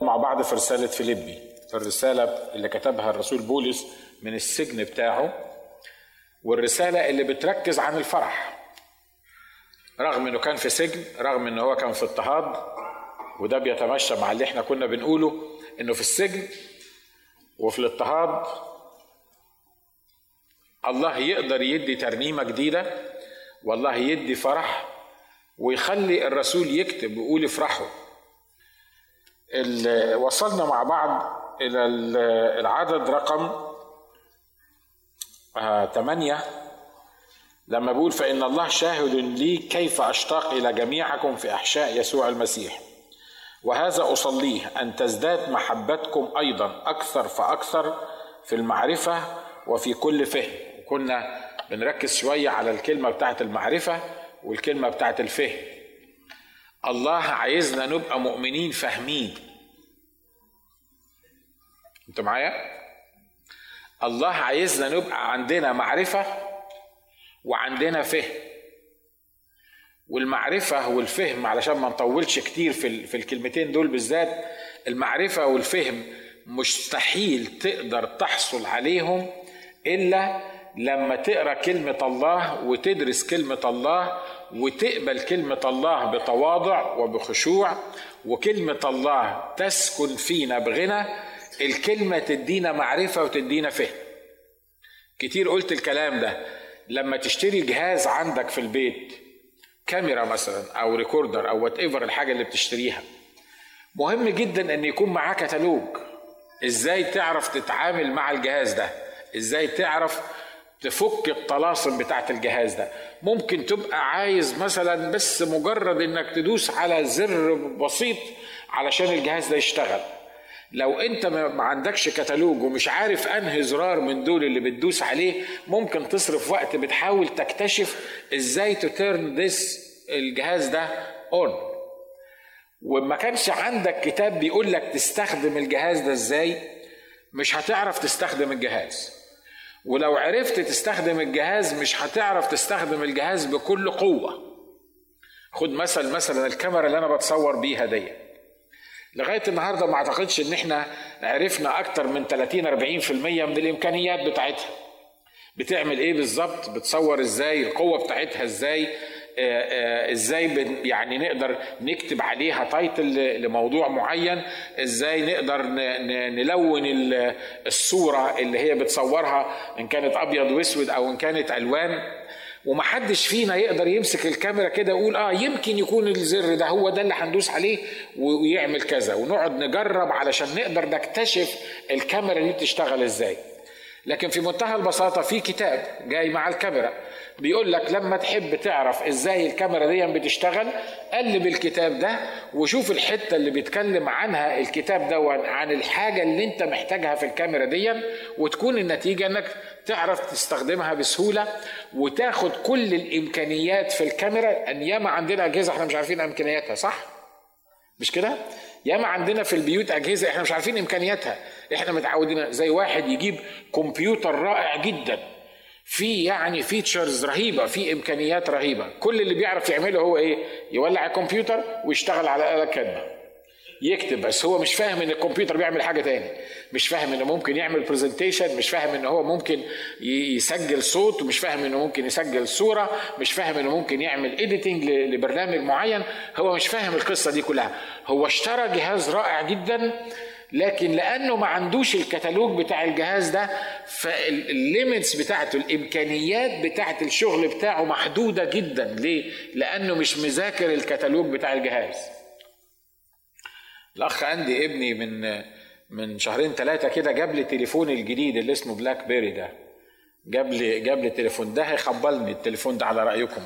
مع بعض في رسالة فيليبي في الرسالة اللي كتبها الرسول بولس من السجن بتاعه والرسالة اللي بتركز عن الفرح رغم انه كان في سجن رغم انه هو كان في اضطهاد وده بيتمشى مع اللي احنا كنا بنقوله انه في السجن وفي الاضطهاد الله يقدر يدي ترنيمة جديدة والله يدي فرح ويخلي الرسول يكتب ويقول افرحوا وصلنا مع بعض إلى العدد رقم ثمانية لما بقول فإن الله شاهد لي كيف أشتاق إلى جميعكم في أحشاء يسوع المسيح وهذا أصليه أن تزداد محبتكم أيضا أكثر فأكثر في المعرفة وفي كل فهم كنا بنركز شوية على الكلمة بتاعت المعرفة والكلمة بتاعت الفهم الله عايزنا نبقى مؤمنين فاهمين انتوا معايا الله عايزنا نبقى عندنا معرفة وعندنا فهم والمعرفة والفهم علشان ما نطولش كتير في, في الكلمتين دول بالذات المعرفة والفهم مستحيل تقدر تحصل عليهم إلا لما تقرا كلمة الله وتدرس كلمة الله وتقبل كلمة الله بتواضع وبخشوع وكلمة الله تسكن فينا بغنى الكلمة تدينا معرفة وتدينا فهم كتير قلت الكلام ده لما تشتري جهاز عندك في البيت كاميرا مثلا او ريكوردر او وات ايفر الحاجة اللي بتشتريها مهم جدا ان يكون معاه كتالوج ازاي تعرف تتعامل مع الجهاز ده ازاي تعرف تفك الطلاسم بتاعت الجهاز ده ممكن تبقى عايز مثلا بس مجرد انك تدوس على زر بسيط علشان الجهاز ده يشتغل لو انت ما عندكش كتالوج ومش عارف انهي زرار من دول اللي بتدوس عليه ممكن تصرف وقت بتحاول تكتشف ازاي تترن ذس الجهاز ده اون وما كانش عندك كتاب بيقول لك تستخدم الجهاز ده ازاي مش هتعرف تستخدم الجهاز ولو عرفت تستخدم الجهاز مش هتعرف تستخدم الجهاز بكل قوة خد مثل مثلا الكاميرا اللي انا بتصور بيها دي لغاية النهاردة ما اعتقدش ان احنا عرفنا اكتر من 30 40% من الامكانيات بتاعتها بتعمل ايه بالظبط بتصور ازاي القوة بتاعتها ازاي ازاي يعني نقدر نكتب عليها تايتل لموضوع معين ازاي نقدر نلون الصوره اللي هي بتصورها ان كانت ابيض واسود او ان كانت الوان ومحدش فينا يقدر يمسك الكاميرا كده يقول اه يمكن يكون الزر ده هو ده اللي هندوس عليه ويعمل كذا ونقعد نجرب علشان نقدر نكتشف الكاميرا دي بتشتغل ازاي لكن في منتهى البساطة في كتاب جاي مع الكاميرا بيقول لك لما تحب تعرف ازاي الكاميرا دي بتشتغل قلب الكتاب ده وشوف الحته اللي بيتكلم عنها الكتاب ده عن الحاجه اللي انت محتاجها في الكاميرا دي وتكون النتيجه انك تعرف تستخدمها بسهوله وتاخد كل الامكانيات في الكاميرا ان ياما عندنا اجهزه احنا مش عارفين امكانياتها صح؟ مش كده؟ ياما عندنا في البيوت اجهزه احنا مش عارفين امكانياتها احنا متعودين زي واحد يجيب كمبيوتر رائع جدا في يعني فيتشرز رهيبه في امكانيات رهيبه كل اللي بيعرف يعمله هو ايه يولع الكمبيوتر ويشتغل على اله كاتبه يكتب بس هو مش فاهم ان الكمبيوتر بيعمل حاجه تاني مش فاهم انه ممكن يعمل برزنتيشن مش فاهم ان هو ممكن يسجل صوت ومش فاهم انه ممكن يسجل صوره مش فاهم انه ممكن يعمل اديتنج لبرنامج معين هو مش فاهم القصه دي كلها هو اشترى جهاز رائع جدا لكن لانه ما عندوش الكتالوج بتاع الجهاز ده فالليميتس بتاعته الامكانيات بتاعت الشغل بتاعه محدوده جدا ليه لانه مش مذاكر الكتالوج بتاع الجهاز الاخ عندي ابني من من شهرين ثلاثه كده جاب لي التليفون الجديد اللي اسمه بلاك بيري ده جاب لي جاب لي التليفون ده هيخبلني التليفون ده على رايكم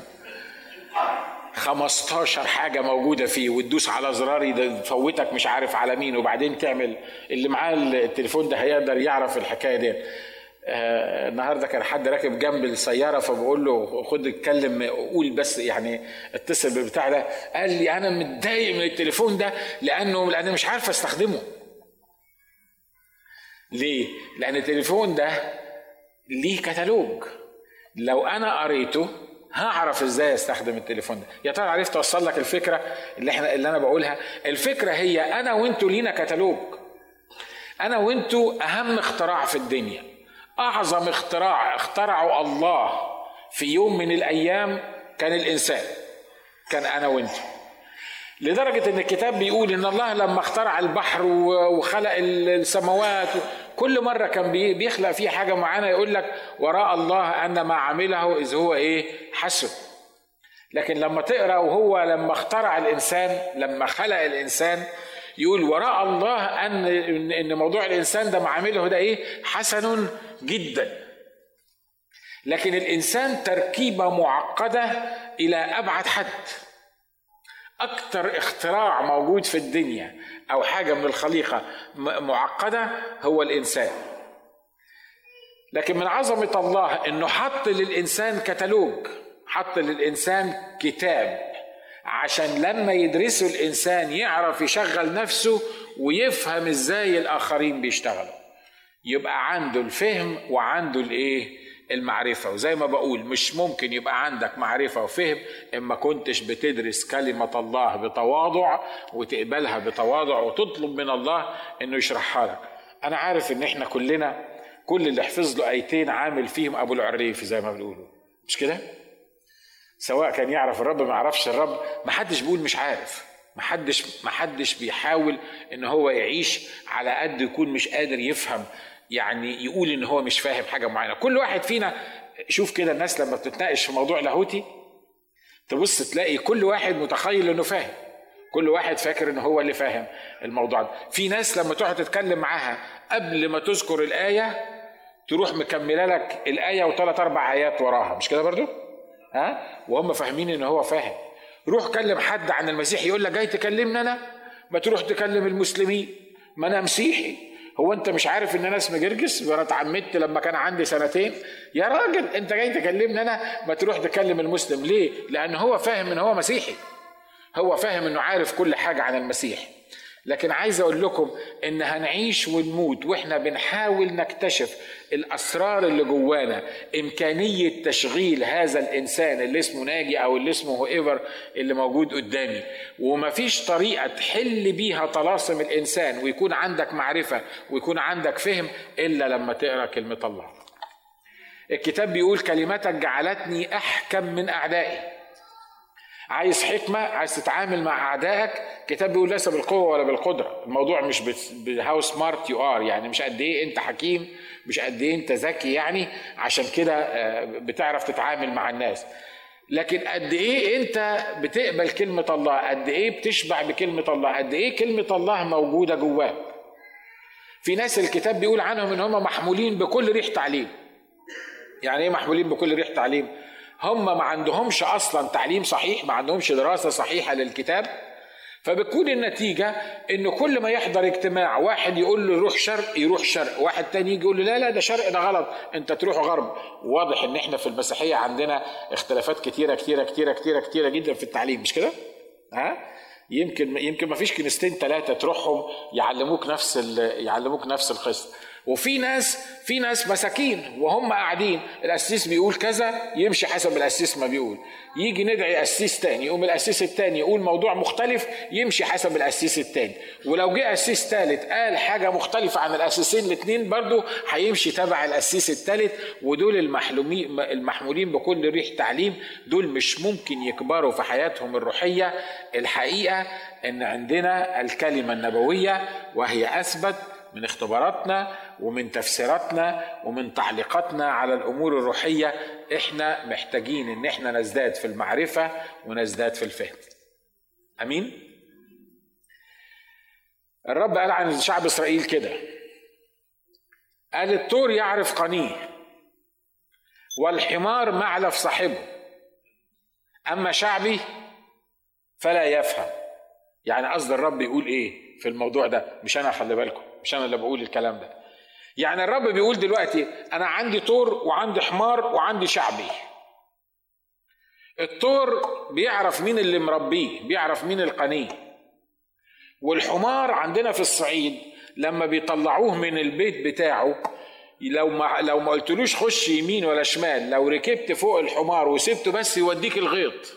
15 حاجة موجودة فيه وتدوس على زرار يفوتك مش عارف على مين وبعدين تعمل اللي معاه التليفون ده هيقدر يعرف الحكاية دي آه النهارده كان حد راكب جنب السياره فبقول له خد اتكلم قول بس يعني اتصل بالبتاع ده قال لي انا متضايق من التليفون ده لانه لان مش عارف استخدمه ليه لان التليفون ده ليه كتالوج لو انا قريته هعرف ازاي استخدم التليفون ده يا ترى عرفت اوصل لك الفكره اللي احنا اللي انا بقولها الفكره هي انا وانتوا لينا كتالوج انا وانتوا اهم اختراع في الدنيا اعظم اختراع اخترعه الله في يوم من الايام كان الانسان كان انا وانتوا لدرجة ان الكتاب بيقول ان الله لما اخترع البحر وخلق السماوات كل مرة كان بيخلق فيه حاجة معينة يقول لك وراء الله ان ما عمله اذ هو ايه حسن لكن لما تقرا وهو لما اخترع الانسان لما خلق الانسان يقول وراء الله ان ان موضوع الانسان ده معامله ده ايه حسن جدا لكن الانسان تركيبه معقده الى ابعد حد اكثر اختراع موجود في الدنيا او حاجه من الخليقه معقده هو الانسان لكن من عظمه الله انه حط للانسان كتالوج حط للانسان كتاب عشان لما يدرسه الانسان يعرف يشغل نفسه ويفهم ازاي الاخرين بيشتغلوا يبقى عنده الفهم وعنده الايه المعرفة وزي ما بقول مش ممكن يبقى عندك معرفة وفهم إما كنتش بتدرس كلمة الله بتواضع وتقبلها بتواضع وتطلب من الله إنه يشرحها لك أنا عارف إن إحنا كلنا كل اللي حفظ له آيتين عامل فيهم أبو العريف زي ما بنقولوا مش كده؟ سواء كان يعرف الرب ما يعرفش الرب ما حدش بيقول مش عارف ما حدش ما حدش بيحاول ان هو يعيش على قد يكون مش قادر يفهم يعني يقول ان هو مش فاهم حاجه معينه كل واحد فينا شوف كده الناس لما بتتناقش في موضوع لاهوتي تبص تلاقي كل واحد متخيل انه فاهم كل واحد فاكر ان هو اللي فاهم الموضوع ده في ناس لما تقعد تتكلم معاها قبل ما تذكر الايه تروح مكمله لك الايه وثلاث اربع ايات وراها مش كده برضو ها وهم فاهمين ان هو فاهم روح كلم حد عن المسيح يقول لك جاي تكلمني انا ما تروح تكلم المسلمين ما انا مسيحي هو انت مش عارف ان انا اسمي جرجس وانا اتعمدت لما كان عندي سنتين يا راجل انت جاي تكلمني انا ما تروح تكلم المسلم ليه لان هو فاهم ان هو مسيحي هو فاهم انه عارف كل حاجه عن المسيح لكن عايز اقول لكم ان هنعيش ونموت واحنا بنحاول نكتشف الاسرار اللي جوانا امكانيه تشغيل هذا الانسان اللي اسمه ناجي او اللي اسمه ايفر اللي موجود قدامي ومفيش طريقه تحل بيها طلاسم الانسان ويكون عندك معرفه ويكون عندك فهم الا لما تقرا كلمه الله الكتاب بيقول كلمتك جعلتني احكم من اعدائي عايز حكمة عايز تتعامل مع أعدائك كتاب بيقول ليس بالقوة ولا بالقدرة الموضوع مش بهاو سمارت يو ار يعني مش قد إيه أنت حكيم مش قد إيه أنت ذكي يعني عشان كده بتعرف تتعامل مع الناس لكن قد إيه أنت بتقبل كلمة الله قد إيه بتشبع بكلمة الله قد إيه كلمة الله موجودة جواك في ناس الكتاب بيقول عنهم ان هم محمولين بكل ريح تعليم يعني ايه محمولين بكل ريح تعليم هم ما عندهمش اصلا تعليم صحيح ما عندهمش دراسه صحيحه للكتاب فبتكون النتيجة إن كل ما يحضر اجتماع واحد يقول له روح شرق يروح شرق، واحد تاني يجي يقول له لا لا ده شرق ده غلط، أنت تروح غرب، واضح إن إحنا في المسيحية عندنا اختلافات كتيرة كتيرة كتيرة كتيرة كتيرة جدا في التعليم مش كده؟ ها؟ يمكن يمكن ما فيش كنيستين ثلاثة تروحهم يعلموك نفس يعلموك نفس القصة. وفي ناس في ناس مساكين وهم قاعدين القسيس بيقول كذا يمشي حسب القسيس ما بيقول يجي ندعي قسيس تاني يقوم القسيس التاني يقول موضوع مختلف يمشي حسب القسيس التاني ولو جه قسيس تالت قال حاجة مختلفة عن القسيسين الاتنين برضو هيمشي تبع القسيس التالت ودول المحلومين المحمولين بكل ريح تعليم دول مش ممكن يكبروا في حياتهم الروحية الحقيقة ان عندنا الكلمة النبوية وهي اثبت من اختباراتنا ومن تفسيراتنا ومن تعليقاتنا على الامور الروحيه احنا محتاجين ان احنا نزداد في المعرفه ونزداد في الفهم. امين؟ الرب قال عن شعب اسرائيل كده قال الطور يعرف قنيه والحمار معلف صاحبه اما شعبي فلا يفهم يعني قصد الرب يقول ايه في الموضوع ده مش انا خلي بالكم مش انا اللي بقول الكلام ده يعني الرب بيقول دلوقتي انا عندي طور وعندي حمار وعندي شعبي الطور بيعرف مين اللي مربيه بيعرف مين القني والحمار عندنا في الصعيد لما بيطلعوه من البيت بتاعه لو ما لو ما قلتلوش خش يمين ولا شمال لو ركبت فوق الحمار وسبته بس يوديك الغيط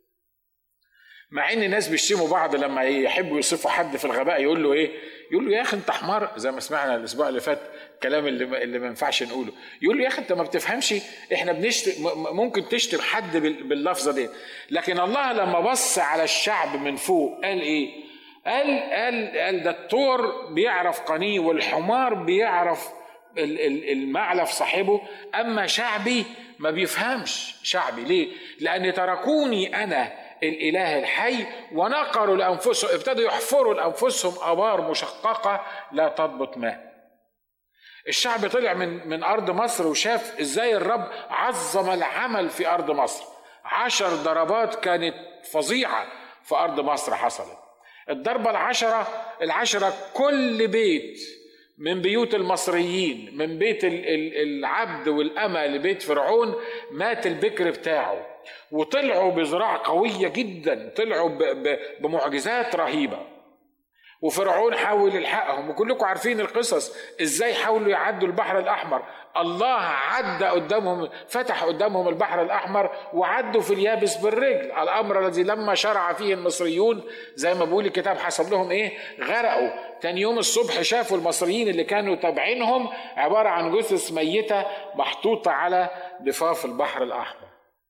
مع ان الناس بيشتموا بعض لما يحبوا يوصفوا حد في الغباء يقول له ايه يقول له يا اخي انت حمار زي ما سمعنا الاسبوع اللي فات الكلام اللي ما اللي ما ينفعش نقوله يقول له يا اخي انت ما بتفهمش احنا بنشتم ممكن تشتم حد باللفظه دي لكن الله لما بص على الشعب من فوق قال ايه قال قال قال ده الطور بيعرف قنيه والحمار بيعرف المعلف صاحبه اما شعبي ما بيفهمش شعبي ليه لان تركوني انا الاله الحي ونقروا لانفسهم ابتدوا يحفروا لانفسهم ابار مشققه لا تضبط ماء الشعب طلع من من ارض مصر وشاف ازاي الرب عظم العمل في ارض مصر عشر ضربات كانت فظيعه في ارض مصر حصلت الضربه العشره العشره كل بيت من بيوت المصريين من بيت العبد والأمة لبيت فرعون مات البكر بتاعه وطلعوا بزراعة قوية جدا طلعوا بمعجزات رهيبة وفرعون حاول يلحقهم وكلكم عارفين القصص ازاي حاولوا يعدوا البحر الاحمر الله عدى قدامهم فتح قدامهم البحر الاحمر وعدوا في اليابس بالرجل الامر الذي لما شرع فيه المصريون زي ما بيقول الكتاب حصل لهم ايه غرقوا تاني يوم الصبح شافوا المصريين اللي كانوا تابعينهم عباره عن جثث ميته محطوطه على ضفاف البحر الاحمر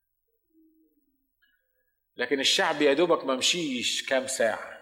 لكن الشعب يا دوبك ما مشيش كام ساعه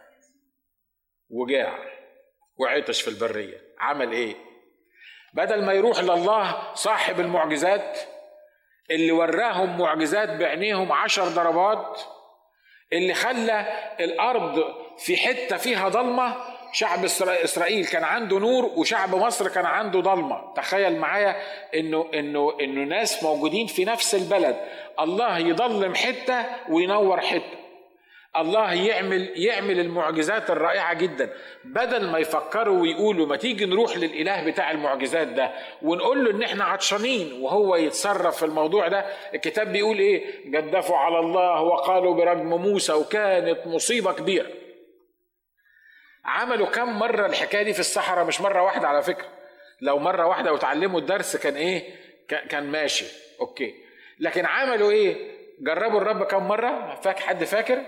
وجاع وعطش في البريه عمل ايه بدل ما يروح لله صاحب المعجزات اللي وراهم معجزات بعينيهم عشر ضربات اللي خلى الارض في حته فيها ضلمه شعب اسرائيل كان عنده نور وشعب مصر كان عنده ضلمه تخيل معايا انه انه انه ناس موجودين في نفس البلد الله يضلم حته وينور حته الله يعمل يعمل المعجزات الرائعه جدا بدل ما يفكروا ويقولوا ما تيجي نروح للاله بتاع المعجزات ده ونقول له ان احنا عطشانين وهو يتصرف في الموضوع ده الكتاب بيقول ايه جدفوا على الله وقالوا برجم موسى وكانت مصيبه كبيره عملوا كم مره الحكايه دي في الصحراء مش مره واحده على فكره لو مره واحده وتعلموا الدرس كان ايه كان ماشي اوكي لكن عملوا ايه جربوا الرب كم مره فاك حد فاكر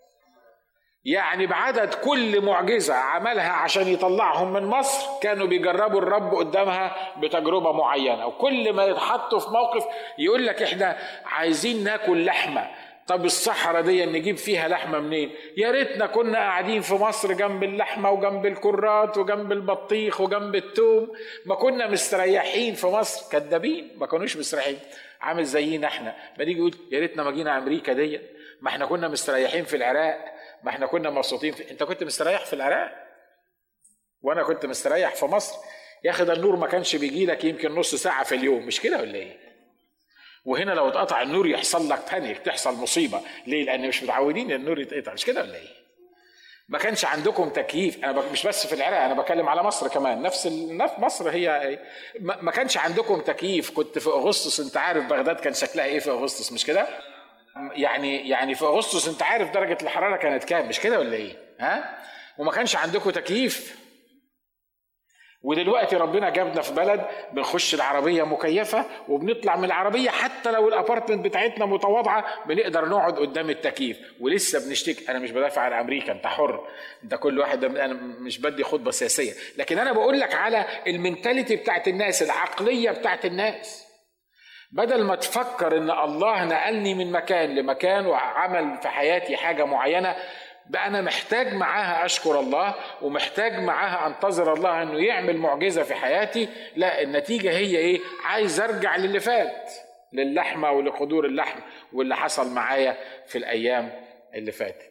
يعني بعدد كل معجزة عملها عشان يطلعهم من مصر كانوا بيجربوا الرب قدامها بتجربة معينة وكل ما يتحطوا في موقف يقول لك احنا عايزين ناكل لحمة طب الصحراء دي نجيب فيها لحمة منين يا ريتنا كنا قاعدين في مصر جنب اللحمة وجنب الكرات وجنب البطيخ وجنب التوم ما كنا مستريحين في مصر كدابين ما كانوش مستريحين عامل زينا احنا ما نيجي يقول يا ريتنا ما جينا امريكا دي ما احنا كنا مستريحين في العراق ما احنا كنا مبسوطين في... انت كنت مستريح في العراق وانا كنت مستريح في مصر يا اخي ده النور ما كانش بيجي لك يمكن نص ساعه في اليوم مش كده ولا ايه وهنا لو اتقطع النور يحصل لك بانيك تحصل مصيبه ليه لان مش متعودين النور يتقطع مش كده ولا ايه ما كانش عندكم تكييف انا مش بس في العراق انا بتكلم على مصر كمان نفس نفس مصر هي ما كانش عندكم تكييف كنت في اغسطس انت عارف بغداد كان شكلها ايه في اغسطس مش كده يعني يعني في اغسطس انت عارف درجه الحراره كانت كام مش كده ولا ايه ها وما كانش عندكم تكييف ودلوقتي ربنا جابنا في بلد بنخش العربيه مكيفه وبنطلع من العربيه حتى لو الابارتمنت بتاعتنا متواضعه بنقدر نقعد قدام التكييف ولسه بنشتكي انا مش بدافع عن امريكا انت حر انت كل واحد انا مش بدي خطبه سياسيه لكن انا بقول لك على المينتاليتي بتاعت الناس العقليه بتاعت الناس بدل ما تفكر ان الله نقلني من مكان لمكان وعمل في حياتي حاجه معينه بقى انا محتاج معاها اشكر الله ومحتاج معاها انتظر الله انه يعمل معجزه في حياتي لا النتيجه هي ايه عايز ارجع للي فات للحمه ولقدور اللحم واللي حصل معايا في الايام اللي فاتت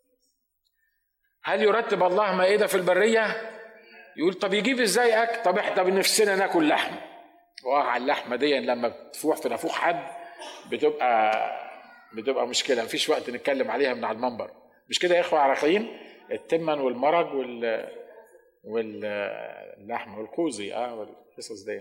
هل يرتب الله مائده في البريه يقول طب يجيب ازاي اكل طب احنا بنفسنا ناكل لحم وقع اللحمه دي لما بتفوح في نافوخ حد بتبقى بتبقى مشكله مفيش وقت نتكلم عليها من على المنبر مش كده يا اخوه عراقيين التمن والمرج وال واللحم والقوزي اه والقصص دي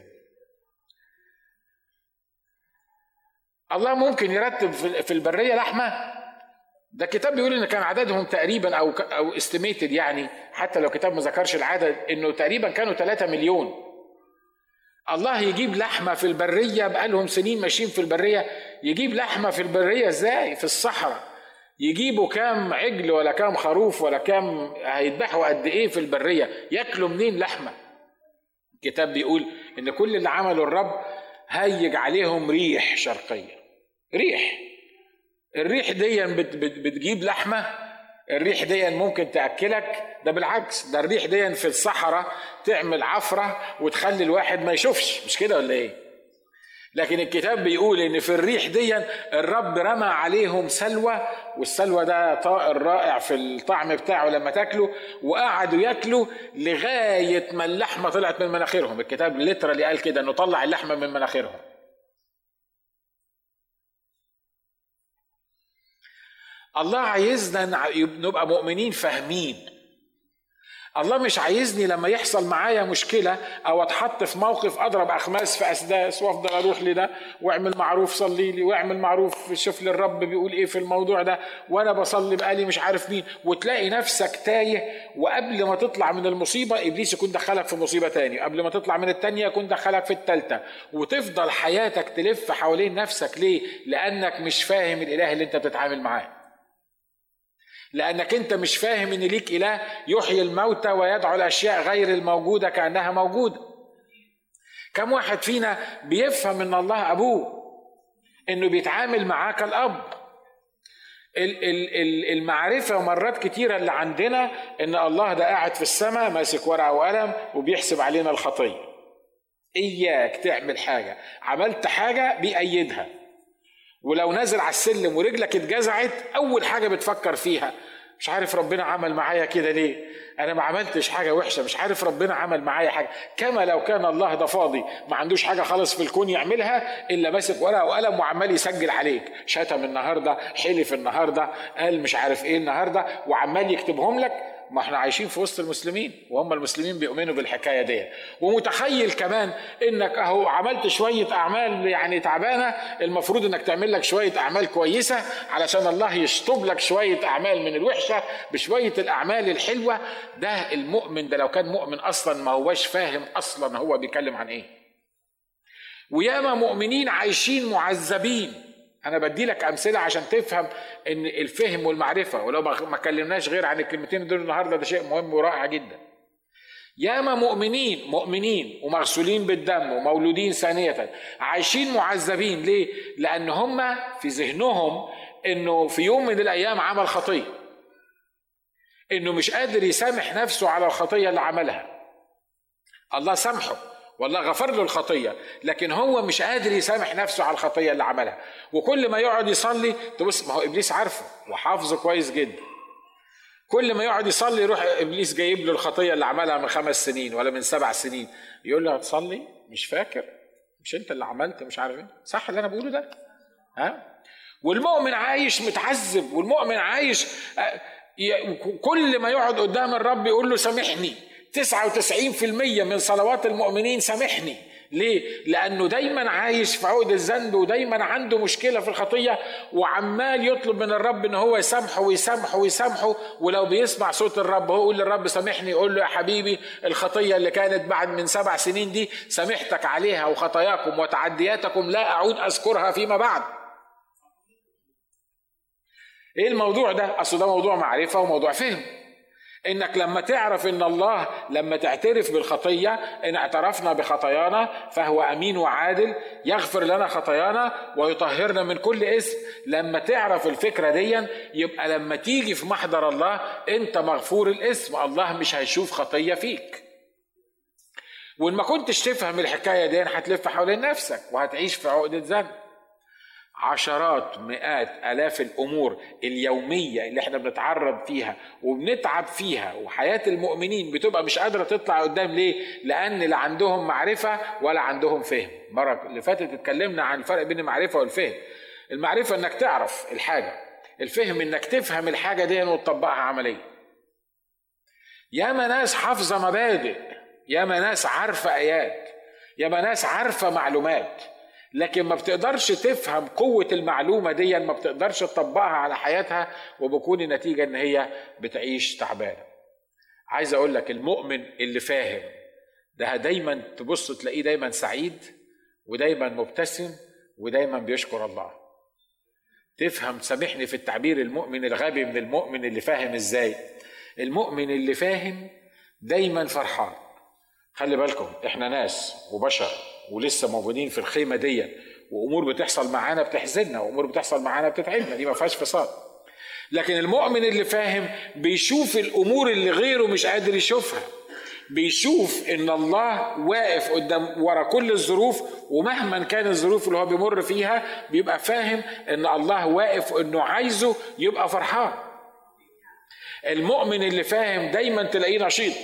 الله ممكن يرتب في البريه لحمه ده الكتاب بيقول ان كان عددهم تقريبا او او استيميتد يعني حتى لو كتاب ما ذكرش العدد انه تقريبا كانوا 3 مليون الله يجيب لحمه في البريه بقالهم سنين ماشيين في البريه يجيب لحمه في البريه ازاي في الصحراء يجيبوا كام عجل ولا كام خروف ولا كام هيذبحوا قد ايه في البريه ياكلوا منين لحمه الكتاب بيقول ان كل اللي عمله الرب هيج عليهم ريح شرقيه ريح الريح دي بتجيب لحمه الريح دي ممكن تاكلك ده بالعكس ده الريح دي في الصحراء تعمل عفره وتخلي الواحد ما يشوفش مش كده ولا ايه لكن الكتاب بيقول ان في الريح دي الرب رمى عليهم سلوى والسلوى ده طائر رائع في الطعم بتاعه لما تاكله وقعدوا ياكلوا لغايه ما اللحمه طلعت من مناخيرهم الكتاب اللي قال كده انه طلع اللحمه من مناخيرهم الله عايزنا نبقى مؤمنين فاهمين الله مش عايزني لما يحصل معايا مشكله او اتحط في موقف اضرب اخماس في اسداس وافضل اروح لده واعمل معروف صلي لي واعمل معروف شوف لي الرب بيقول ايه في الموضوع ده وانا بصلي بقالي مش عارف مين وتلاقي نفسك تايه وقبل ما تطلع من المصيبه ابليس يكون دخلك في مصيبه تاني قبل ما تطلع من التانيه يكون دخلك في التالته وتفضل حياتك تلف حوالين نفسك ليه؟ لانك مش فاهم الاله اللي انت بتتعامل معاه لأنك أنت مش فاهم إن ليك إله يحيي الموتى ويدعو الأشياء غير الموجودة كأنها موجودة كم واحد فينا بيفهم إن الله أبوه إنه بيتعامل معاه كالأب المعرفة مرات كتيرة اللي عندنا إن الله ده قاعد في السماء ماسك ورقة وقلم وبيحسب علينا الخطية إياك تعمل حاجة عملت حاجة بيأيدها ولو نازل على السلم ورجلك اتجزعت اول حاجه بتفكر فيها مش عارف ربنا عمل معايا كده ليه انا ما عملتش حاجه وحشه مش عارف ربنا عمل معايا حاجه كما لو كان الله ده فاضي ما عندوش حاجه خالص في الكون يعملها الا ماسك ورقه وقلم وعمال يسجل عليك شتم النهارده حلف النهارده قال مش عارف ايه النهارده وعمال يكتبهم لك ما احنا عايشين في وسط المسلمين وهم المسلمين بيؤمنوا بالحكايه دي ومتخيل كمان انك اهو عملت شويه اعمال يعني تعبانه المفروض انك تعمل لك شويه اعمال كويسه علشان الله يشطب لك شويه اعمال من الوحشه بشويه الاعمال الحلوه ده المؤمن ده لو كان مؤمن اصلا ما هوش فاهم اصلا هو بيتكلم عن ايه وياما مؤمنين عايشين معذبين انا بدي لك امثله عشان تفهم ان الفهم والمعرفه ولو ما كلمناش غير عن الكلمتين دول النهارده ده شيء مهم ورائع جدا ياما مؤمنين مؤمنين ومغسولين بالدم ومولودين ثانية عايشين معذبين ليه؟ لأن هم في ذهنهم إنه في يوم من الأيام عمل خطية إنه مش قادر يسامح نفسه على الخطية اللي عملها الله سامحه والله غفر له الخطيه لكن هو مش قادر يسامح نفسه على الخطيه اللي عملها وكل ما يقعد يصلي تبص ما هو ابليس عارفه وحافظه كويس جدا كل ما يقعد يصلي يروح ابليس جايب له الخطيه اللي عملها من خمس سنين ولا من سبع سنين يقول له هتصلي مش فاكر مش انت اللي عملت مش عارف ايه صح اللي انا بقوله ده ها والمؤمن عايش متعذب والمؤمن عايش آه، كل ما يقعد قدام الرب يقول له سامحني 99% من صلوات المؤمنين سامحني ليه؟ لأنه دايما عايش في عقد الذنب ودايما عنده مشكلة في الخطية وعمال يطلب من الرب إن هو يسامحه ويسامحه ويسامحه ولو بيسمع صوت الرب هو يقول للرب سامحني يقول له يا حبيبي الخطية اللي كانت بعد من سبع سنين دي سامحتك عليها وخطاياكم وتعدياتكم لا أعود أذكرها فيما بعد. إيه الموضوع ده؟ أصل ده موضوع معرفة وموضوع فهم. انك لما تعرف ان الله لما تعترف بالخطيه ان اعترفنا بخطايانا فهو امين وعادل يغفر لنا خطايانا ويطهرنا من كل اسم لما تعرف الفكره دي يبقى لما تيجي في محضر الله انت مغفور الاسم الله مش هيشوف خطيه فيك وان ما كنتش تفهم الحكايه دي هتلف حوالين نفسك وهتعيش في عقده ذنب عشرات مئات الاف الامور اليوميه اللي احنا بنتعرض فيها وبنتعب فيها وحياه المؤمنين بتبقى مش قادره تطلع قدام ليه؟ لان لا عندهم معرفه ولا عندهم فهم. المره اللي فاتت اتكلمنا عن الفرق بين المعرفه والفهم. المعرفه انك تعرف الحاجه، الفهم انك تفهم الحاجه دي وتطبقها عمليا. ياما ناس حافظه مبادئ، ياما ناس عارفه ايات، ياما ناس عارفه معلومات. لكن ما بتقدرش تفهم قوة المعلومة دي ما بتقدرش تطبقها على حياتها وبكون النتيجة ان هي بتعيش تعبانة عايز اقول لك المؤمن اللي فاهم ده دايما تبص تلاقيه دايما سعيد ودايما مبتسم ودايما بيشكر الله تفهم سامحني في التعبير المؤمن الغبي من المؤمن اللي فاهم ازاي المؤمن اللي فاهم دايما فرحان خلي بالكم احنا ناس وبشر ولسه موجودين في الخيمه دي وامور بتحصل معانا بتحزننا وامور بتحصل معانا بتتعبنا دي ما فيهاش فصال لكن المؤمن اللي فاهم بيشوف الامور اللي غيره مش قادر يشوفها بيشوف ان الله واقف قدام ورا كل الظروف ومهما كان الظروف اللي هو بيمر فيها بيبقى فاهم ان الله واقف وانه عايزه يبقى فرحان المؤمن اللي فاهم دايما تلاقيه نشيط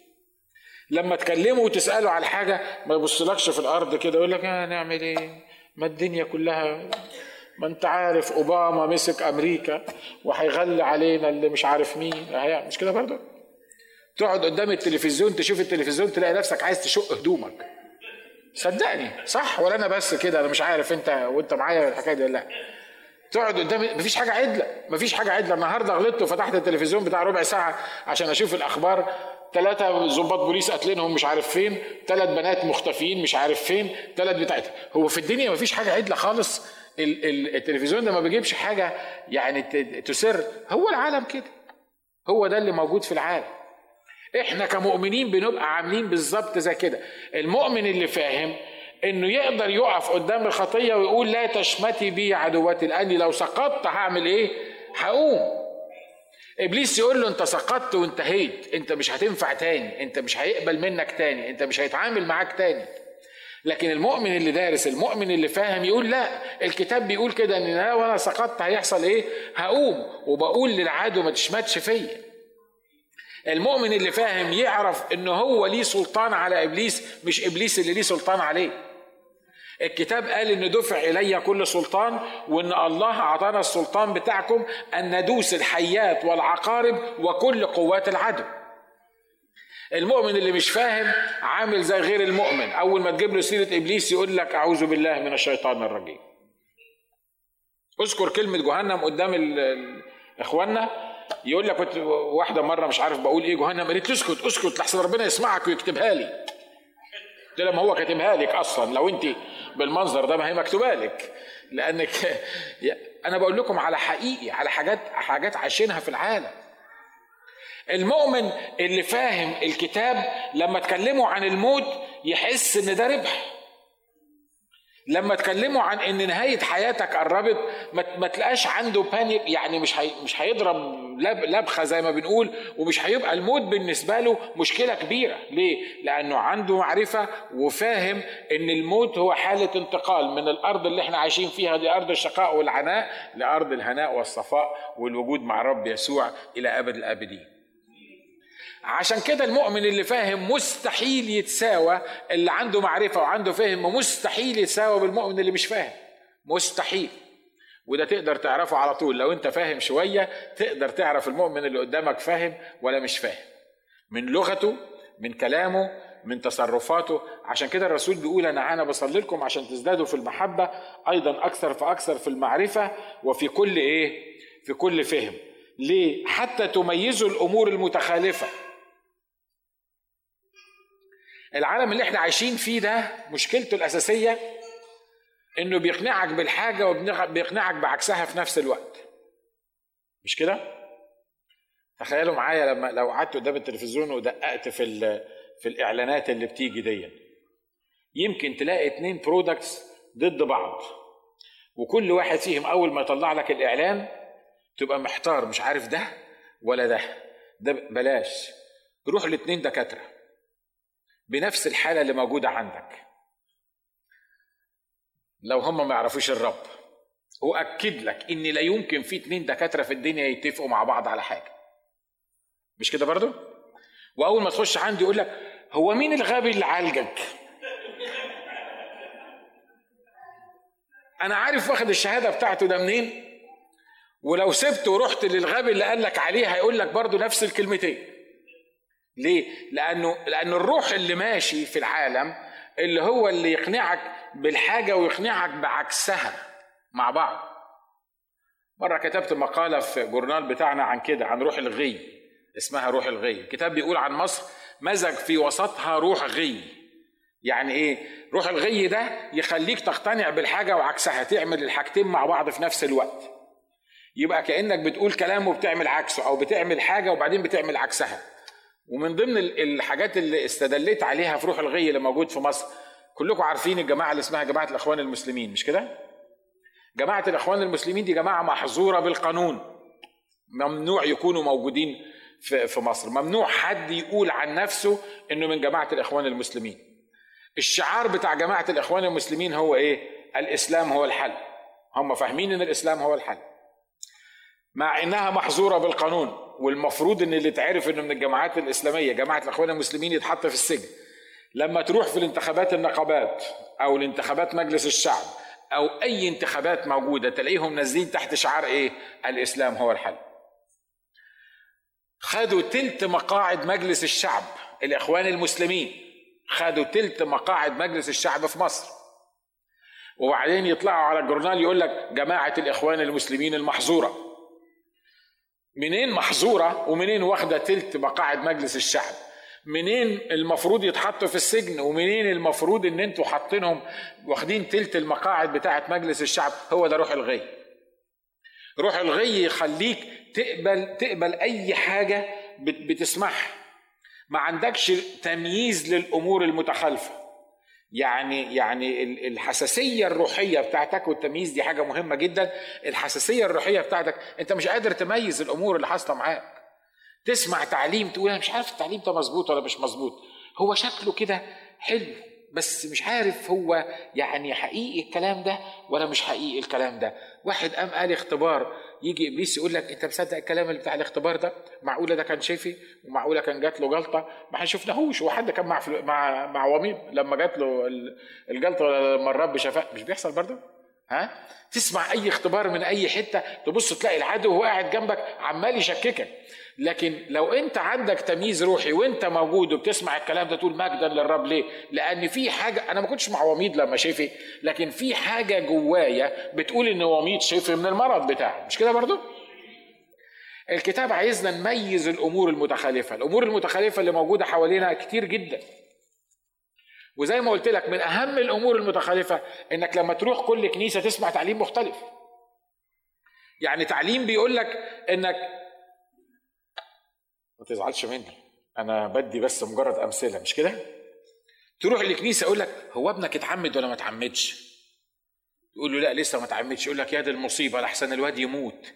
لما تكلمه وتساله على حاجه ما يبصلكش في الارض كده يقول لك هنعمل آه ايه ما الدنيا كلها ما انت عارف اوباما مسك امريكا وهيغلي علينا اللي مش عارف مين مش كده برضه تقعد قدام التلفزيون تشوف التلفزيون تلاقي نفسك عايز تشق هدومك صدقني صح ولا انا بس كده انا مش عارف انت وانت معايا الحكايه دي لا تقعد قدام مفيش حاجه عدله مفيش حاجه عدله النهارده غلطت وفتحت التلفزيون بتاع ربع ساعه عشان اشوف الاخبار ثلاثة ظباط بوليس قاتلينهم مش عارف فين، ثلاث بنات مختفيين مش عارف فين، ثلاث بتاعت هو في الدنيا مفيش حاجة عدلة خالص التلفزيون ده ما بيجيبش حاجة يعني تسر هو العالم كده هو ده اللي موجود في العالم احنا كمؤمنين بنبقى عاملين بالظبط زي كده المؤمن اللي فاهم انه يقدر يقف قدام الخطيه ويقول لا تشمتي بي عدوتي لاني لو سقطت هعمل ايه هقوم ابليس يقول له انت سقطت وانتهيت انت مش هتنفع تاني انت مش هيقبل منك تاني انت مش هيتعامل معاك تاني لكن المؤمن اللي دارس المؤمن اللي فاهم يقول لا الكتاب بيقول كده ان انا وانا سقطت هيحصل ايه هقوم وبقول للعدو ما تشمتش فيا المؤمن اللي فاهم يعرف ان هو ليه سلطان على ابليس مش ابليس اللي ليه سلطان عليه الكتاب قال ان دفع الي كل سلطان وان الله اعطانا السلطان بتاعكم ان ندوس الحيات والعقارب وكل قوات العدو المؤمن اللي مش فاهم عامل زي غير المؤمن اول ما تجيب له سيره ابليس يقول لك اعوذ بالله من الشيطان الرجيم اذكر كلمه جهنم قدام اخواننا يقول لك كنت واحده مره مش عارف بقول ايه جهنم قالت اسكت اسكت لحسن ربنا يسمعك ويكتبها لي قلت لها ما هو كاتبها لك اصلا لو انت بالمنظر ده ما هي مكتوبه لك لانك انا بقول لكم على حقيقي على حاجات حاجات عايشينها في العالم المؤمن اللي فاهم الكتاب لما تكلموا عن الموت يحس ان ده ربح لما تكلموا عن ان نهايه حياتك قربت ما تلاقاش عنده بانيك يعني مش هي مش هيضرب لبخه زي ما بنقول ومش هيبقى الموت بالنسبه له مشكله كبيره ليه لانه عنده معرفه وفاهم ان الموت هو حاله انتقال من الارض اللي احنا عايشين فيها دي ارض الشقاء والعناء لارض الهناء والصفاء والوجود مع رب يسوع الى ابد الابدين عشان كده المؤمن اللي فاهم مستحيل يتساوى اللي عنده معرفة وعنده فهم مستحيل يتساوى بالمؤمن اللي مش فاهم مستحيل وده تقدر تعرفه على طول لو انت فاهم شوية تقدر تعرف المؤمن اللي قدامك فاهم ولا مش فاهم من لغته من كلامه من تصرفاته عشان كده الرسول بيقول انا انا بصلي لكم عشان تزدادوا في المحبه ايضا اكثر فاكثر في المعرفه وفي كل ايه في كل فهم ليه حتى تميزوا الامور المتخالفه العالم اللي احنا عايشين فيه ده مشكلته الأساسية إنه بيقنعك بالحاجة وبيقنعك بعكسها في نفس الوقت مش كده؟ تخيلوا معايا لما لو قعدت قدام التلفزيون ودققت في في الإعلانات اللي بتيجي دي يمكن تلاقي اتنين برودكتس ضد بعض وكل واحد فيهم أول ما يطلع لك الإعلان تبقى محتار مش عارف ده ولا ده ده بلاش روح الاتنين دكاتره بنفس الحاله اللي موجوده عندك لو هم ما يعرفوش الرب واكد لك ان لا يمكن في اتنين دكاتره في الدنيا يتفقوا مع بعض على حاجه مش كده برضو واول ما تخش عندي يقول لك هو مين الغبي اللي عالجك انا عارف واخد الشهاده بتاعته ده منين ولو سبت ورحت للغبي اللي قال لك عليه هيقول لك برضه نفس الكلمتين ليه؟ لأنه لأن الروح اللي ماشي في العالم اللي هو اللي يقنعك بالحاجة ويقنعك بعكسها مع بعض. مرة كتبت مقالة في جورنال بتاعنا عن كده عن روح الغي اسمها روح الغي، الكتاب بيقول عن مصر مزج في وسطها روح غي يعني ايه روح الغي ده يخليك تقتنع بالحاجه وعكسها تعمل الحاجتين مع بعض في نفس الوقت يبقى كانك بتقول كلام وبتعمل عكسه او بتعمل حاجه وبعدين بتعمل عكسها ومن ضمن الحاجات اللي استدليت عليها في روح الغي اللي موجود في مصر كلكم عارفين الجماعه اللي اسمها جماعه الاخوان المسلمين مش كده جماعه الاخوان المسلمين دي جماعه محظوره بالقانون ممنوع يكونوا موجودين في في مصر ممنوع حد يقول عن نفسه انه من جماعه الاخوان المسلمين الشعار بتاع جماعه الاخوان المسلمين هو ايه الاسلام هو الحل هم فاهمين ان الاسلام هو الحل مع انها محظوره بالقانون والمفروض ان اللي تعرف انه من الجماعات الاسلاميه جماعه الاخوان المسلمين يتحط في السجن لما تروح في الانتخابات النقابات او الانتخابات مجلس الشعب او اي انتخابات موجوده تلاقيهم نازلين تحت شعار ايه الاسلام هو الحل خدوا تلت مقاعد مجلس الشعب الاخوان المسلمين خدوا تلت مقاعد مجلس الشعب في مصر وبعدين يطلعوا على الجورنال يقول لك جماعه الاخوان المسلمين المحظوره منين محظوره ومنين واخده تلت مقاعد مجلس الشعب منين المفروض يتحطوا في السجن ومنين المفروض ان انتوا حاطينهم واخدين تلت المقاعد بتاعه مجلس الشعب هو ده روح الغي روح الغي يخليك تقبل تقبل اي حاجه بتسمعها ما عندكش تمييز للامور المتخالفه يعني يعني الحساسيه الروحيه بتاعتك والتمييز دي حاجه مهمه جدا الحساسيه الروحيه بتاعتك انت مش قادر تميز الامور اللي حاصله معاك تسمع تعليم تقول انا مش عارف التعليم ده مظبوط ولا مش مظبوط هو شكله كده حلو بس مش عارف هو يعني حقيقي الكلام ده ولا مش حقيقي الكلام ده واحد قام قال اختبار يجي ابليس يقول لك انت مصدق الكلام اللي بتاع الاختبار ده معقوله ده كان شايفي ومعقوله كان جات له جلطه ما شفناهوش وحد كان مع مع مع وميض لما جات له الجلطه لما الرب شفاه مش بيحصل برضه ها تسمع اي اختبار من اي حته تبص تلاقي العدو وهو قاعد جنبك عمال يشككك لكن لو انت عندك تمييز روحي وانت موجود وبتسمع الكلام ده تقول مجدا للرب ليه؟ لان في حاجه انا ما كنتش مع وميض لما شفي لكن في حاجه جوايا بتقول ان وميض شفي من المرض بتاعه مش كده برضو؟ الكتاب عايزنا نميز الامور المتخالفه، الامور المتخالفه اللي موجوده حوالينا كتير جدا. وزي ما قلت لك من اهم الامور المتخالفه انك لما تروح كل كنيسه تسمع تعليم مختلف. يعني تعليم بيقول لك انك ما تزعلش مني انا بدي بس مجرد امثله مش كده تروح الكنيسه يقول لك هو ابنك اتعمد ولا ما اتعمدش يقول له لا لسه ما اتعمدش يقول لك يا دي المصيبه لحسن الواد يموت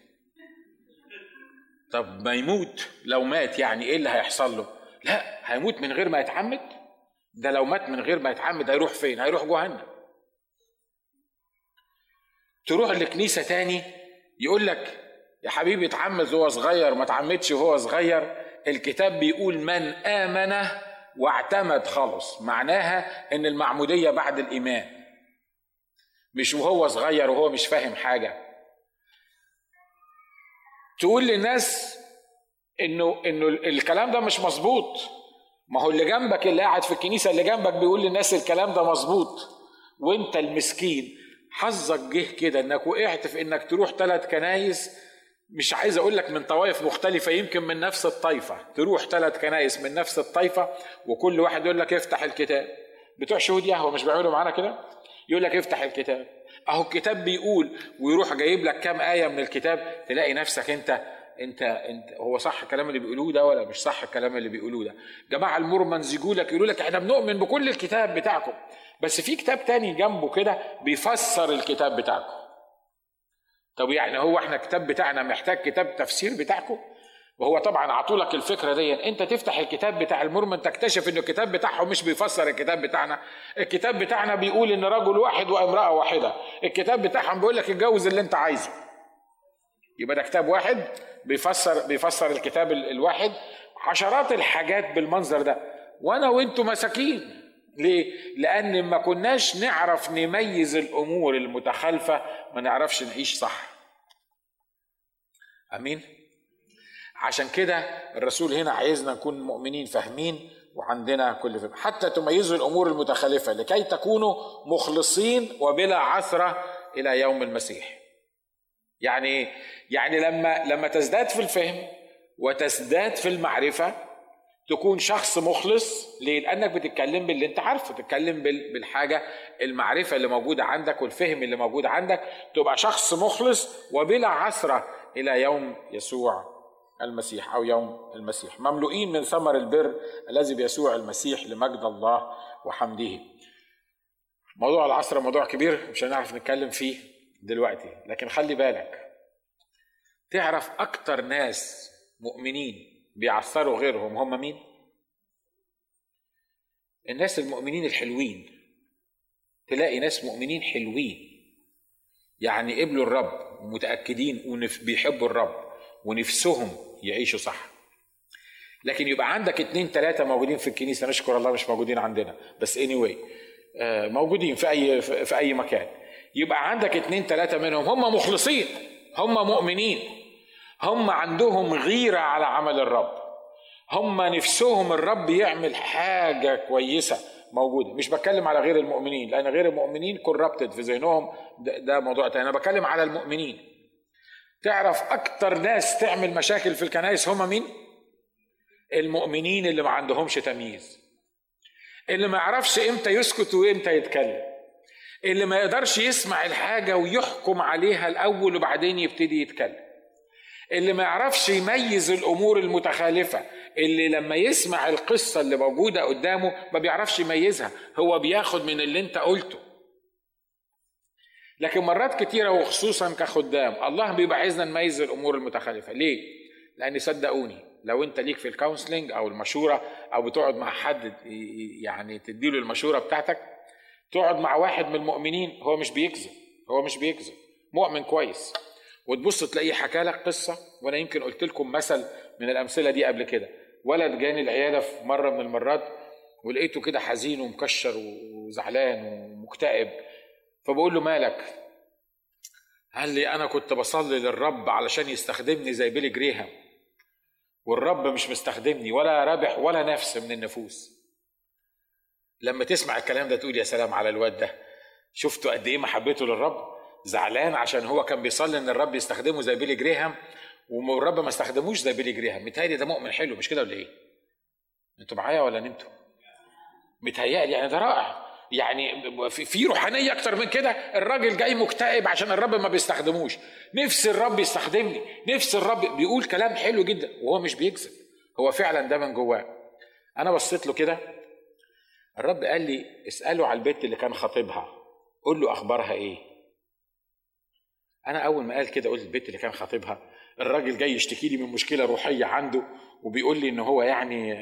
طب ما يموت لو مات يعني ايه اللي هيحصل له لا هيموت من غير ما يتعمد ده لو مات من غير ما يتعمد هيروح فين هيروح جهنم تروح الكنيسة تاني يقول لك يا حبيبي اتعمد وهو صغير ما اتعمدش وهو صغير الكتاب بيقول من آمن واعتمد خلص معناها ان المعمودية بعد الإيمان مش وهو صغير وهو مش فاهم حاجة تقول للناس انه انه الكلام ده مش مظبوط ما هو اللي جنبك اللي قاعد في الكنيسة اللي جنبك بيقول للناس الكلام ده مظبوط وانت المسكين حظك جه كده انك وقعت في انك تروح ثلاث كنايس مش عايز اقول لك من طوائف مختلفة يمكن من نفس الطائفة تروح ثلاث كنايس من نفس الطائفة وكل واحد يقول لك افتح الكتاب بتوع شهود يهوه مش بيعملوا معانا كده يقول لك افتح الكتاب اهو الكتاب بيقول ويروح جايب لك كام آية من الكتاب تلاقي نفسك انت انت انت هو صح الكلام اللي بيقولوه ده ولا مش صح الكلام اللي بيقولوه ده جماعه المرمنز يجوا لك يقولوا لك احنا بنؤمن بكل الكتاب بتاعكم بس في كتاب تاني جنبه كده بيفسر الكتاب بتاعكم طب يعني هو احنا الكتاب بتاعنا محتاج كتاب تفسير بتاعكم وهو طبعا عطولك الفكره دي انت تفتح الكتاب بتاع المرمن تكتشف ان الكتاب بتاعهم مش بيفسر الكتاب بتاعنا الكتاب بتاعنا بيقول ان رجل واحد وامراه واحده الكتاب بتاعهم بيقول لك اتجوز اللي انت عايزه يبقى ده كتاب واحد بيفسر بيفسر الكتاب الواحد عشرات الحاجات بالمنظر ده وانا وانتم مساكين ليه؟ لأن ما كناش نعرف نميز الأمور المتخالفة ما نعرفش نعيش صح. أمين؟ عشان كده الرسول هنا عايزنا نكون مؤمنين فاهمين وعندنا كل فهم حتى تميزوا الأمور المتخالفة لكي تكونوا مخلصين وبلا عثرة إلى يوم المسيح. يعني ايه؟ يعني لما لما تزداد في الفهم وتزداد في المعرفة تكون شخص مخلص ليه؟ لانك بتتكلم باللي انت عارفه تتكلم بالحاجه المعرفه اللي موجوده عندك والفهم اللي موجود عندك تبقى شخص مخلص وبلا عثره الى يوم يسوع المسيح او يوم المسيح مملوئين من ثمر البر الذي بيسوع المسيح لمجد الله وحمده موضوع العصر موضوع كبير مش هنعرف نتكلم فيه دلوقتي لكن خلي بالك تعرف اكتر ناس مؤمنين بيعثروا غيرهم هم مين الناس المؤمنين الحلوين تلاقي ناس مؤمنين حلوين يعني قبلوا الرب ومتأكدين وبيحبوا الرب ونفسهم يعيشوا صح لكن يبقى عندك اتنين تلاتة موجودين في الكنيسة نشكر الله مش موجودين عندنا بس anyway آه، موجودين في أي في أي مكان يبقى عندك اتنين تلاتة منهم هم مخلصين هم مؤمنين هم عندهم غيرة على عمل الرب هم نفسهم الرب يعمل حاجة كويسة موجودة مش بتكلم على غير المؤمنين لأن غير المؤمنين كوربتد في ذهنهم ده, ده موضوع تاني أنا بتكلم على المؤمنين تعرف أكتر ناس تعمل مشاكل في الكنائس هم مين؟ المؤمنين اللي ما عندهمش تمييز اللي ما يعرفش امتى يسكت وامتى يتكلم اللي ما يقدرش يسمع الحاجة ويحكم عليها الأول وبعدين يبتدي يتكلم اللي ما يعرفش يميز الامور المتخالفه اللي لما يسمع القصه اللي موجوده قدامه ما بيعرفش يميزها هو بياخد من اللي انت قلته لكن مرات كتيرة وخصوصا كخدام الله بيبقى عايزنا نميز الأمور المتخالفة ليه؟ لأن صدقوني لو أنت ليك في الكونسلنج أو المشورة أو بتقعد مع حد يعني تديله المشورة بتاعتك تقعد مع واحد من المؤمنين هو مش بيكذب هو مش بيكذب مؤمن كويس وتبص تلاقيه حكى لك قصه وانا يمكن قلت لكم مثل من الامثله دي قبل كده ولد جاني العياده في مره من المرات ولقيته كده حزين ومكشر وزعلان ومكتئب فبقول له مالك قال لي انا كنت بصلي للرب علشان يستخدمني زي بيلي جريهام والرب مش مستخدمني ولا رابح ولا نفس من النفوس لما تسمع الكلام ده تقول يا سلام على الواد ده شفتوا قد ايه محبته للرب زعلان عشان هو كان بيصلي ان الرب يستخدمه زي بيلي جريهام والرب ما استخدموش زي بيلي جريهام متهيألي ده مؤمن حلو مش كده ولا ايه؟ انتوا معايا ولا نمتوا؟ متهيألي يعني ده رائع يعني في روحانية أكتر من كده الراجل جاي مكتئب عشان الرب ما بيستخدموش نفس الرب يستخدمني نفس الرب بيقول كلام حلو جدا وهو مش بيكذب هو فعلا ده من جواه أنا بصيت له كده الرب قال لي اسأله على البيت اللي كان خاطبها قول له أخبارها إيه انا اول ما قال كده قلت البنت اللي كان خاطبها الراجل جاي يشتكي لي من مشكله روحيه عنده وبيقول لي ان هو يعني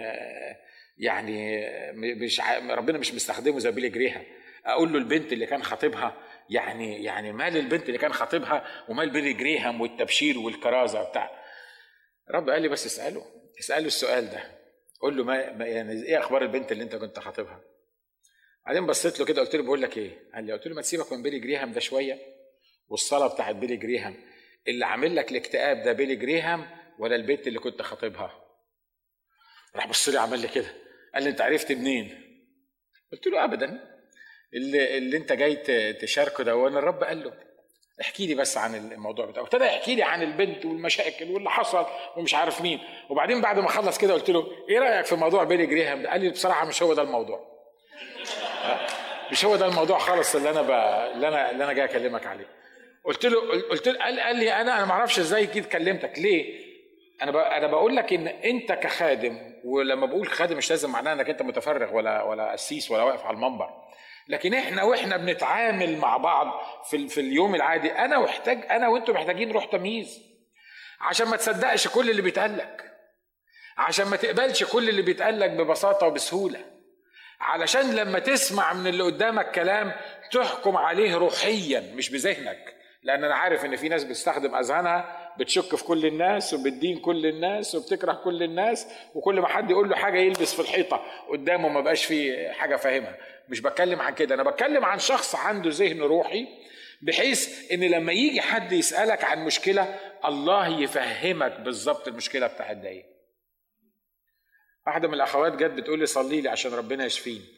يعني مش ربنا مش مستخدمه زي بيلي جريها اقول له البنت اللي كان خاطبها يعني يعني مال البنت اللي كان خاطبها ومال بيلي جريهام والتبشير والكرازه بتاع رب قال لي بس اساله اساله السؤال ده قول له ما يعني ايه اخبار البنت اللي انت كنت خاطبها بعدين بصيت له كده قلت له بقول لك ايه قال لي قلت له ما تسيبك من بيلي جريهام ده شويه والصلاه بتاعت بيلي جريهام اللي عامل لك الاكتئاب ده بيلي جريهام ولا البنت اللي كنت خاطبها راح بص لي عمل لي كده قال لي انت عرفت منين قلت له ابدا اللي, اللي انت جاي تشاركه ده وانا الرب قال له احكي لي بس عن الموضوع بتاعه ابتدى يحكي لي عن البنت والمشاكل واللي حصل ومش عارف مين وبعدين بعد ما خلص كده قلت له ايه رايك في موضوع بيلي جريهام ده قال لي بصراحه مش هو ده الموضوع مش هو ده الموضوع خالص اللي انا ب... اللي انا اللي انا جاي اكلمك عليه قلت له قلت له قال, قال لي انا انا ما اعرفش ازاي جيت كلمتك ليه؟ انا انا بقول لك ان انت كخادم ولما بقول خادم مش لازم معناه انك انت متفرغ ولا ولا قسيس ولا واقف على المنبر لكن احنا واحنا بنتعامل مع بعض في في اليوم العادي انا محتاج انا وانتم محتاجين روح تمييز عشان ما تصدقش كل اللي بيتقال لك عشان ما تقبلش كل اللي بيتقال لك ببساطه وبسهوله علشان لما تسمع من اللي قدامك كلام تحكم عليه روحيا مش بذهنك لان انا عارف ان في ناس بتستخدم اذهانها بتشك في كل الناس وبتدين كل الناس وبتكره كل الناس وكل ما حد يقول له حاجه يلبس في الحيطه قدامه ما بقاش فيه حاجه فاهمها مش بتكلم عن كده انا بتكلم عن شخص عنده ذهن روحي بحيث ان لما يجي حد يسالك عن مشكله الله يفهمك بالظبط المشكله بتاعت دي واحده من الاخوات جت بتقول لي صلي لي عشان ربنا يشفيني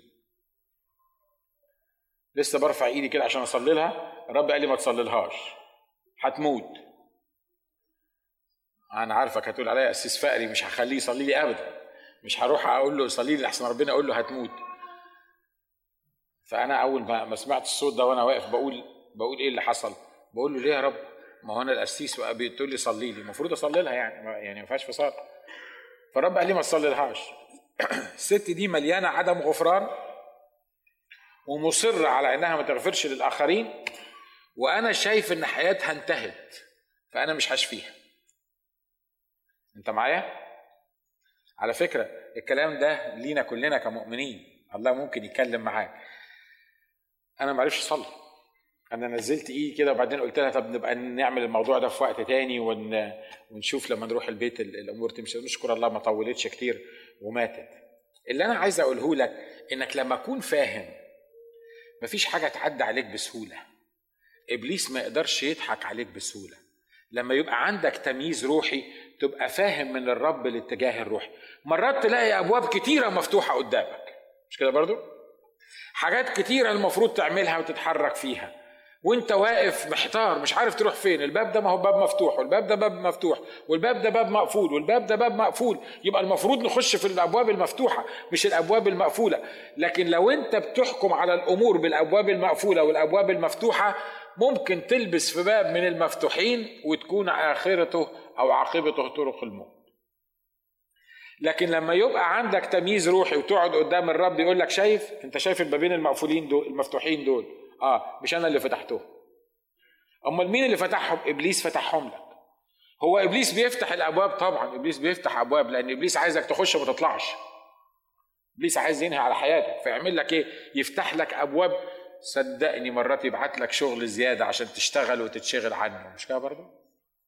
لسه برفع ايدي كده عشان اصلي لها الرب قال لي ما تصليلهاش هتموت انا عارفك هتقول عليا اسيس فقري مش هخليه يصلي لي ابدا مش هروح اقول له صلي لي احسن ربنا اقول له هتموت فانا اول ما سمعت الصوت ده وانا واقف بقول بقول ايه اللي حصل بقول له ليه يا رب ما هو انا القسيس بتقول لي صلي لي المفروض اصلي لها يعني يعني ما فيهاش فصال فالرب قال لي ما تصلي لهاش الست دي مليانه عدم غفران ومصره على انها ما تغفرش للاخرين وانا شايف ان حياتها انتهت فانا مش هشفيها انت معايا على فكره الكلام ده لينا كلنا كمؤمنين الله ممكن يتكلم معاك انا ما عرفش اصلي انا نزلت ايدي كده وبعدين قلت لها طب نبقى نعمل الموضوع ده في وقت تاني ون... ونشوف لما نروح البيت الامور تمشي نشكر الله ما طولتش كتير وماتت اللي انا عايز اقوله لك انك لما اكون فاهم مفيش حاجه تعدي عليك بسهوله ابليس ما يقدرش يضحك عليك بسهوله لما يبقى عندك تمييز روحي تبقى فاهم من الرب الاتجاه الروحي مرات تلاقي ابواب كتيره مفتوحه قدامك مش كده برضو حاجات كتيره المفروض تعملها وتتحرك فيها وانت واقف محتار مش عارف تروح فين الباب ده ما هو باب مفتوح والباب ده باب مفتوح والباب ده باب مقفول والباب ده باب مقفول يبقى المفروض نخش في الابواب المفتوحه مش الابواب المقفوله لكن لو انت بتحكم على الامور بالابواب المقفوله والابواب المفتوحه ممكن تلبس في باب من المفتوحين وتكون اخرته او عاقبته طرق الموت لكن لما يبقى عندك تمييز روحي وتقعد قدام الرب يقول لك شايف انت شايف البابين المقفولين دول المفتوحين دول اه مش انا اللي فتحتهم امال مين اللي فتحهم ابليس فتحهم لك هو ابليس بيفتح الابواب طبعا ابليس بيفتح ابواب لان ابليس عايزك تخش وما تطلعش ابليس عايز ينهي على حياتك فيعمل لك ايه يفتح لك ابواب صدقني مرات يبعت لك شغل زياده عشان تشتغل وتتشغل عنه مش كده برضه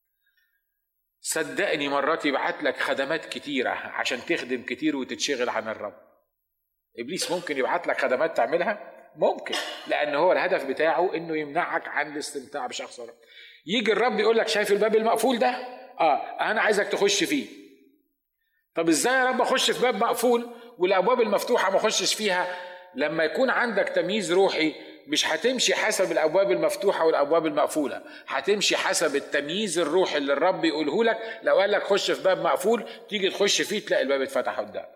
صدقني مرات يبعت لك خدمات كتيرة عشان تخدم كتير وتتشغل عن الرب إبليس ممكن يبعت لك خدمات تعملها ممكن لأن هو الهدف بتاعه إنه يمنعك عن الاستمتاع بشخص الرب يجي الرب يقول لك شايف الباب المقفول ده اه أنا عايزك تخش فيه طب إزاي يا رب أخش في باب مقفول والأبواب المفتوحة ما أخشش فيها لما يكون عندك تمييز روحي مش هتمشي حسب الابواب المفتوحه والابواب المقفوله هتمشي حسب التمييز الروحي اللي الرب يقوله لك لو قال لك خش في باب مقفول تيجي تخش فيه تلاقي الباب اتفتح قدامك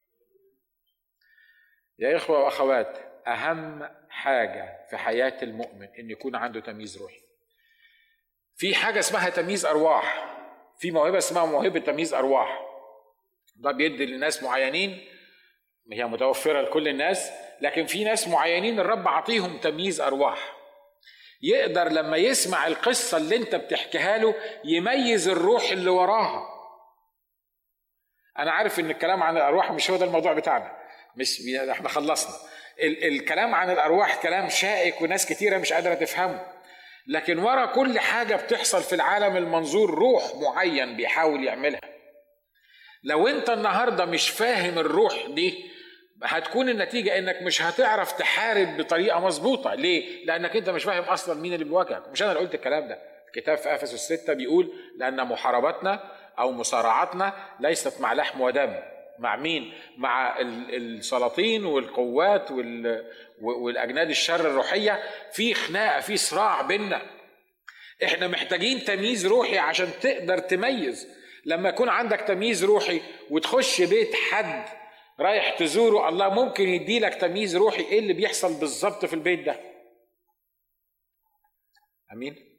يا اخوه واخوات اهم حاجه في حياه المؤمن ان يكون عنده تمييز روحي في حاجه اسمها تمييز ارواح في موهبه اسمها موهبه تمييز ارواح ده بيدي لناس معينين هي متوفره لكل الناس لكن في ناس معينين الرب عطيهم تمييز ارواح يقدر لما يسمع القصه اللي انت بتحكيها له يميز الروح اللي وراها انا عارف ان الكلام عن الارواح مش هو ده الموضوع بتاعنا مش احنا خلصنا ال- الكلام عن الارواح كلام شائك وناس كتيره مش قادره تفهمه لكن ورا كل حاجه بتحصل في العالم المنظور روح معين بيحاول يعملها لو انت النهارده مش فاهم الروح دي هتكون النتيجة انك مش هتعرف تحارب بطريقة مظبوطة ليه؟ لانك انت مش فاهم اصلا مين اللي بيواجهك مش انا اللي قلت الكلام ده الكتاب في افسس الستة بيقول لان محاربتنا او مصارعتنا ليست مع لحم ودم مع مين؟ مع السلاطين والقوات والاجناد الشر الروحية في خناقة في صراع بينا احنا محتاجين تمييز روحي عشان تقدر تميز لما يكون عندك تمييز روحي وتخش بيت حد رايح تزوره الله ممكن يديلك تمييز روحي ايه اللي بيحصل بالظبط في البيت ده امين